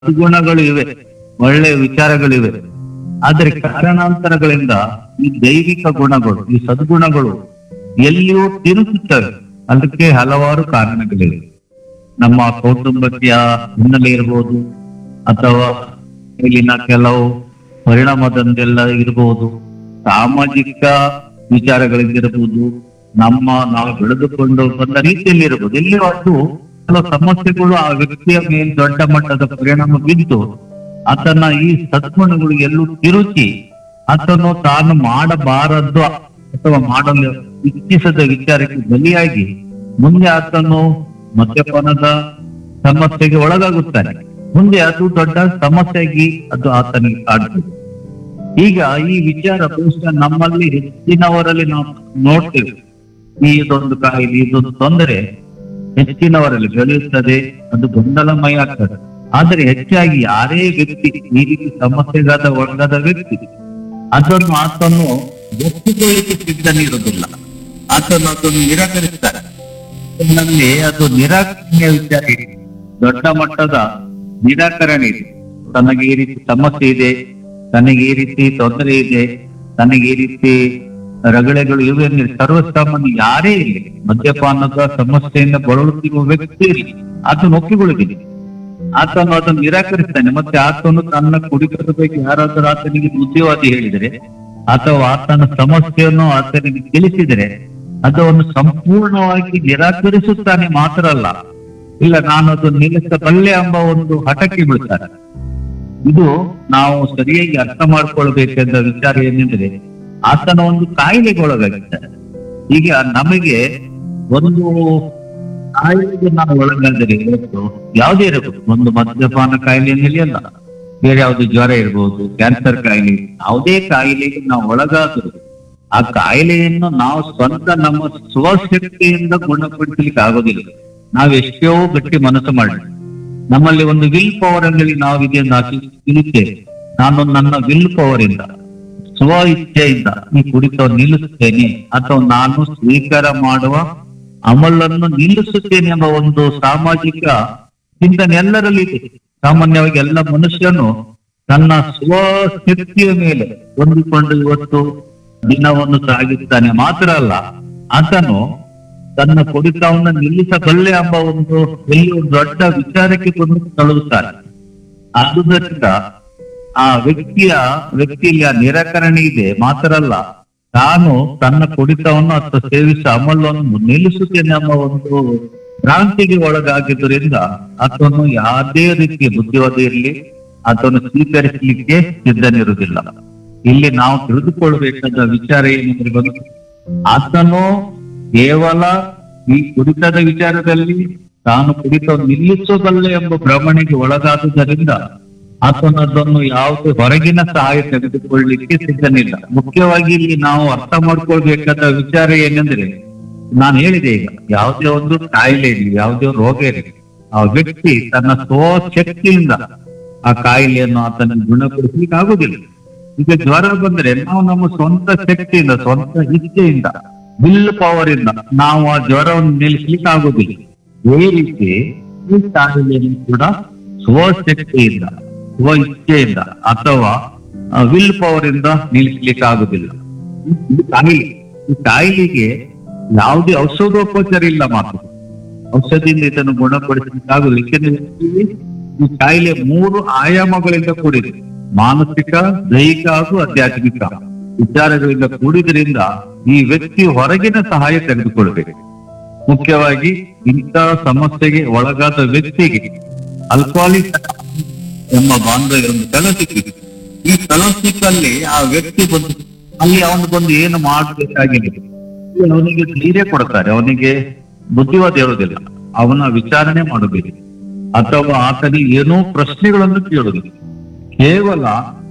ಸದ್ಗುಣಗಳು ಇವೆ ಒಳ್ಳೆ ವಿಚಾರಗಳಿವೆ ಆದರೆ ಕಾರಣಾಂತರಗಳಿಂದ ಈ ದೈವಿಕ ಗುಣಗಳು ಈ ಸದ್ಗುಣಗಳು ಎಲ್ಲಿಯೂ ತಿರುಗುತ್ತವೆ ಅದಕ್ಕೆ ಹಲವಾರು ಕಾರಣಗಳಿವೆ ನಮ್ಮ ಕೌಟುಂಬಕ್ಕಿಯ ಹಿನ್ನೆಲೆ ಇರಬಹುದು ಅಥವಾ ಇಲ್ಲಿನ ಕೆಲವು ಪರಿಣಾಮದಿಂದೆಲ್ಲ ಇರಬಹುದು ಸಾಮಾಜಿಕ ವಿಚಾರಗಳಿಂದಿರಬಹುದು ನಮ್ಮ ನಾವು ಬೆಳೆದುಕೊಂಡು ಬಂದ ರೀತಿಯಲ್ಲಿ ಇರಬಹುದು ಎಲ್ಲಿಯೂ ಅದು ಕೆಲವು ಸಮಸ್ಯೆಗಳು ಆ ವ್ಯಕ್ತಿಯ ಮೇಲೆ ದೊಡ್ಡ ಮಟ್ಟದ ಪರಿಣಾಮ ಬಿದ್ದು ಆತನ ಈ ಸದ್ಗುಣಗಳು ಎಲ್ಲೂ ತಿರುಚಿ ಆತನು ತಾನು ಮಾಡಬಾರದು ಅಥವಾ ಮಾಡಲು ಇಚ್ಛಿಸದ ವಿಚಾರಕ್ಕೆ ಬಲಿಯಾಗಿ ಮುಂದೆ ಆತನು ಮದ್ಯಪಾನದ ಸಮಸ್ಯೆಗೆ ಒಳಗಾಗುತ್ತಾನೆ ಮುಂದೆ ಅದು ದೊಡ್ಡ ಸಮಸ್ಯೆಯಾಗಿ ಅದು ಆತನಿಗೆ ಕಾಡ್ತದೆ ಈಗ ಈ ವಿಚಾರ ಬಹುಶಃ ನಮ್ಮಲ್ಲಿ ಹೆಚ್ಚಿನವರಲ್ಲಿ ನಾವು ನೋಡ್ತೇವೆ ಈ ಇದೊಂದು ಕಾಯಿಲೆ ಇದೊಂದು ತೊಂದರೆ ಹೆಚ್ಚಿನವರಲ್ಲಿ ಬೆಳೆಯುತ್ತದೆ ಅದು ಗೊಂದಲಮಯ ಆಗ್ತದೆ ಆದರೆ ಹೆಚ್ಚಾಗಿ ಯಾರೇ ವ್ಯಕ್ತಿ ಈ ರೀತಿ ಸಮಸ್ಯೆಗಾದ ಒಳಗಾದ ವ್ಯಕ್ತಿ ಅದನ್ನು ಆತನು ಒಪ್ಪಿಕೊಳ್ಳಿಕ್ಕೆ ಸಿದ್ಧನಿರುವುದಿಲ್ಲ ಆತನು ಅದನ್ನು ನಿರಾಕರಿಸ್ತಾರೆ ನಲ್ಲಿ ಅದು ನಿರಾಕರಣೆಯ ವಿಚಾರ ಇದೆ ದೊಡ್ಡ ಮಟ್ಟದ ನಿರಾಕರಣೆ ಇದೆ ತನಗೆ ಈ ರೀತಿ ಸಮಸ್ಯೆ ಇದೆ ತನಗೆ ಈ ರೀತಿ ತೊಂದರೆ ಇದೆ ತನಗೆ ಈ ರೀತಿ ರಗಳೆಗಳು ಇವೆ ಅಂದ್ರೆ ಸರ್ವಸಾಮಾನ್ಯ ಯಾರೇ ಇರಲಿ ಮದ್ಯಪಾನದ ಸಮಸ್ಯೆಯಿಂದ ಬಳಲುತ್ತಿರುವ ವ್ಯಕ್ತಿ ಇರಲಿ ಆತನು ಒಪ್ಪಿಕೊಳ್ಳುತ್ತಿದೆ ಆತನು ಅದನ್ನು ನಿರಾಕರಿಸ್ತಾನೆ ಮತ್ತೆ ಆತನು ತನ್ನ ಕುಡಿತದ ಬಗ್ಗೆ ಯಾರಾದರೂ ಆತನಿಗೆ ಬುದ್ಧಿವಾದಿ ಹೇಳಿದರೆ ಅಥವಾ ಆತನ ಸಮಸ್ಯೆಯನ್ನು ಆತನಿಗೆ ತಿಳಿಸಿದರೆ ಅದನ್ನು ಸಂಪೂರ್ಣವಾಗಿ ನಿರಾಕರಿಸುತ್ತಾನೆ ಮಾತ್ರ ಅಲ್ಲ ಇಲ್ಲ ನಾನು ಅದನ್ನು ನಿಲ್ಲಿಸಬಲ್ಲೆ ಎಂಬ ಒಂದು ಹಠಕ್ಕೆ ಬೀಳ್ತಾರೆ ಇದು ನಾವು ಸರಿಯಾಗಿ ಅರ್ಥ ಮಾಡ್ಕೊಳ್ಬೇಕಾದ ವಿಚಾರ ಏನೆಂದ್ರೆ ಆತನ ಒಂದು ಕಾಯಿಲೆಗೆ ಒಳಗಾಗಿದ್ದಾರೆ ಈಗ ನಮಗೆ ಒಂದು ಕಾಯಿಲೆಗೆ ನಾವು ಒಳಗಾದರೆ ಇವತ್ತು ಯಾವುದೇ ಇರಬಹುದು ಒಂದು ಮದ್ಯಪಾನ ಕಾಯಿಲೆಯಲ್ಲಿ ಅಲ್ಲ ಬೇರೆ ಯಾವ್ದು ಜ್ವರ ಇರಬಹುದು ಕ್ಯಾನ್ಸರ್ ಕಾಯಿಲೆ ಯಾವುದೇ ಕಾಯಿಲೆಗೆ ನಾವು ಒಳಗಾದರೂ ಆ ಕಾಯಿಲೆಯನ್ನು ನಾವು ಸ್ವಂತ ನಮ್ಮ ಸ್ವಶಕ್ತಿಯಿಂದ ಗುಣಪಡಿಸಲಿಕ್ಕೆ ಆಗೋದಿಲ್ಲ ನಾವು ಎಷ್ಟೋ ಗಟ್ಟಿ ಮನಸ್ಸು ಮಾಡಿ ನಮ್ಮಲ್ಲಿ ಒಂದು ವಿಲ್ ಪವರ್ ಅಂಗಡಿ ನಾವು ಇದೆಯನ್ನು ತಿಳಿತೇವೆ ನಾನು ನನ್ನ ವಿಲ್ ಪವರ್ ಇಂದ ಸ್ವ ಇಚ್ಛೆಯಿಂದ ಈ ಕುಡಿತವನ್ನು ನಿಲ್ಲಿಸುತ್ತೇನೆ ಅಥವಾ ನಾನು ಸ್ವೀಕಾರ ಮಾಡುವ ಅಮಲನ್ನು ನಿಲ್ಲಿಸುತ್ತೇನೆ ಎಂಬ ಒಂದು ಸಾಮಾಜಿಕ ಚಿಂತನೆ ಎಲ್ಲರಲ್ಲಿ ಇದೆ ಸಾಮಾನ್ಯವಾಗಿ ಎಲ್ಲ ಮನುಷ್ಯನು ತನ್ನ ಸ್ವಶಕ್ತಿಯ ಮೇಲೆ ಹೊಂದಿಕೊಂಡು ಇವತ್ತು ದಿನವನ್ನು ಸಾಗಿಸ್ತಾನೆ ಮಾತ್ರ ಅಲ್ಲ ಆತನು ತನ್ನ ಕುಡಿತವನ್ನು ನಿಲ್ಲಿಸಬಲ್ಲೆ ಎಂಬ ಒಂದು ಎಲ್ಲಿ ಒಂದು ದೊಡ್ಡ ವಿಚಾರಕ್ಕೆ ಕೊಂಡು ತಳುತ್ತಾರೆ ಆದುದರಿಂದ ಆ ವ್ಯಕ್ತಿಯ ವ್ಯಕ್ತಿಯಲ್ಲಿ ಆ ನಿರಾಕರಣೆ ಇದೆ ಮಾತ್ರ ಅಲ್ಲ ತಾನು ತನ್ನ ಕುಡಿತವನ್ನು ಅಥವಾ ಸೇವಿಸುವ ಅಮಲವನ್ನು ನಿಲ್ಲಿಸುತ್ತೇನೆ ಎಂಬ ಒಂದು ಭ್ರಾಂತಿಗೆ ಒಳಗಾಗಿದ್ದರಿಂದ ಆತನು ಯಾವುದೇ ರೀತಿಯ ಬುದ್ಧಿವಾದ ಇರಲಿ ಆತನು ಸ್ವೀಕರಿಸಲಿಕ್ಕೆ ಸಿದ್ಧನಿರುವುದಿಲ್ಲ ಇಲ್ಲಿ ನಾವು ತಿಳಿದುಕೊಳ್ಳಬೇಕಾದ ವಿಚಾರ ಏನೆಂದ್ರೆ ಬಂದು ಆತನು ಕೇವಲ ಈ ಕುಡಿತದ ವಿಚಾರದಲ್ಲಿ ತಾನು ಕುಡಿತವನ್ನು ನಿಲ್ಲಿಸಬಲ್ಲೆ ಎಂಬ ಭ್ರಮಣೆಗೆ ಒಳಗಾದುದರಿಂದ ಆತನು ಅದನ್ನು ಯಾವುದೇ ಹೊರಗಿನ ಸಹಾಯ ತೆಗೆದುಕೊಳ್ಳಲಿಕ್ಕೆ ಸಿದ್ಧನಿಲ್ಲ ಮುಖ್ಯವಾಗಿ ಇಲ್ಲಿ ನಾವು ಅರ್ಥ ಮಾಡ್ಕೊಳ್ಬೇಕಾದ ವಿಚಾರ ಏನೆಂದ್ರೆ ನಾನು ಹೇಳಿದೆ ಈಗ ಯಾವುದೇ ಒಂದು ಕಾಯಿಲೆ ಇರಲಿ ಯಾವುದೇ ಒಂದು ರೋಗ ಇರಲಿ ಆ ವ್ಯಕ್ತಿ ತನ್ನ ಸ್ವಶಕ್ತಿಯಿಂದ ಆ ಕಾಯಿಲೆಯನ್ನು ಆತನಿಗೆ ಗುಣಪಡಿಸ್ಲಿಕ್ಕೆ ಆಗುದಿಲ್ಲ ಈಗ ಜ್ವರ ಬಂದ್ರೆ ನಾವು ನಮ್ಮ ಸ್ವಂತ ಶಕ್ತಿಯಿಂದ ಸ್ವಂತ ಇಚ್ಛೆಯಿಂದ ವಿಲ್ ಪವರ್ ಇಂದ ನಾವು ಆ ಜ್ವರವನ್ನು ನಿಲ್ಲಿಸ್ಲಿಕ್ಕೆ ಆಗುದಿಲ್ಲ ಈ ರೀತಿ ಈ ಕಾಯಿಲೆಯನ್ನು ಕೂಡ ಸ್ವಶಕ್ತಿಯಿಂದ ಸ್ವ ಇಚ್ಛೆಯಿಂದ ಅಥವಾ ವಿಲ್ ಪವರ್ ಇಂದ ನಿಲ್ಲಿಸ್ಲಿಕ್ಕೆ ಆಗುದಿಲ್ಲ ಇದು ಕಾಯಿಲೆ ಈ ಕಾಯಿಲೆಗೆ ಯಾವುದೇ ಔಷಧೋಪಚಾರ ಇಲ್ಲ ಮಾತ್ರ ಔಷಧಿಯಿಂದ ಇದನ್ನು ಗುಣಪಡಿಸಲಿಕ್ಕೆ ಆಗುದಿಲ್ಲ ಏಕೆಂದ್ರೆ ಈ ಕಾಯಿಲೆ ಮೂರು ಆಯಾಮಗಳಿಂದ ಕೂಡಿದೆ ಮಾನಸಿಕ ದೈಹಿಕ ಹಾಗೂ ಆಧ್ಯಾತ್ಮಿಕ ವಿಚಾರಗಳಿಂದ ಕೂಡಿದ್ರಿಂದ ಈ ವ್ಯಕ್ತಿ ಹೊರಗಿನ ಸಹಾಯ ತೆಗೆದುಕೊಳ್ಬೇಕು ಮುಖ್ಯವಾಗಿ ಇಂಥ ಸಮಸ್ಯೆಗೆ ಒಳಗಾದ ವ್ಯಕ್ತಿಗೆ ಅಲ್ಕೋಹಾಲಿಕ್ ಎಂಬ ಬಾಂಧವ್ಯ ಒಂದು ಫೆಲೋಶಿಪ್ ಇದೆ ಈ ಫೆಲೋಶಿಪ್ ಅಲ್ಲಿ ಆ ವ್ಯಕ್ತಿ ಬಂದು ಅಲ್ಲಿ ಅವನಿಗೊಂದು ಏನು ಮಾಡಬೇಕಾಗಿದೆ ಅವನಿಗೆ ಧೈರ್ಯ ಕೊಡ್ತಾರೆ ಅವನಿಗೆ ಬುದ್ಧಿವಾದ ಹೇಳುವುದಿಲ್ಲ ಅವನ ವಿಚಾರಣೆ ಮಾಡಬೇಕು ಅಥವಾ ಆತನಿಗೆ ಏನೋ ಪ್ರಶ್ನೆಗಳನ್ನು ಕೇಳುವುದಿಲ್ಲ ಕೇವಲ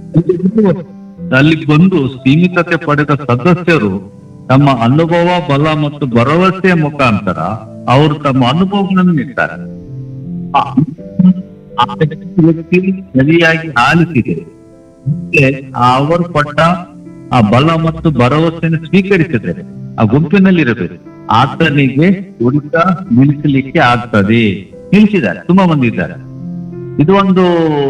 ಅಲ್ಲಿ ಬಂದು ಸೀಮಿತತೆ ಪಡೆದ ಸದಸ್ಯರು ತಮ್ಮ ಅನುಭವ ಬಲ ಮತ್ತು ಭರವಸೆಯ ಮುಖಾಂತರ ಅವರು ತಮ್ಮ ಅನುಭವಗಳನ್ನು ನೀಡ್ತಾರೆ ಆ ಆ ವ್ಯಕ್ತಿ ಸರಿಯಾಗಿ ಆಲಿಸಿದೆ ಮತ್ತೆ ಅವರು ಕೊಟ್ಟ ಆ ಬಲ ಮತ್ತು ಭರವಸೆಯನ್ನು ಸ್ವೀಕರಿಸಿದರೆ ಆ ಗುಂಪಿನಲ್ಲಿ ಇರಬೇಕು ಆತನಿಗೆ ಕುಡಿತ ನಿಲ್ಲಿಸಲಿಕ್ಕೆ ಆಗ್ತದೆ ನಿಲ್ಲಿಸಿದ್ದಾರೆ ತುಂಬಾ ಮಂದಿ ಇದ್ದಾರೆ ಇದು ಒಂದು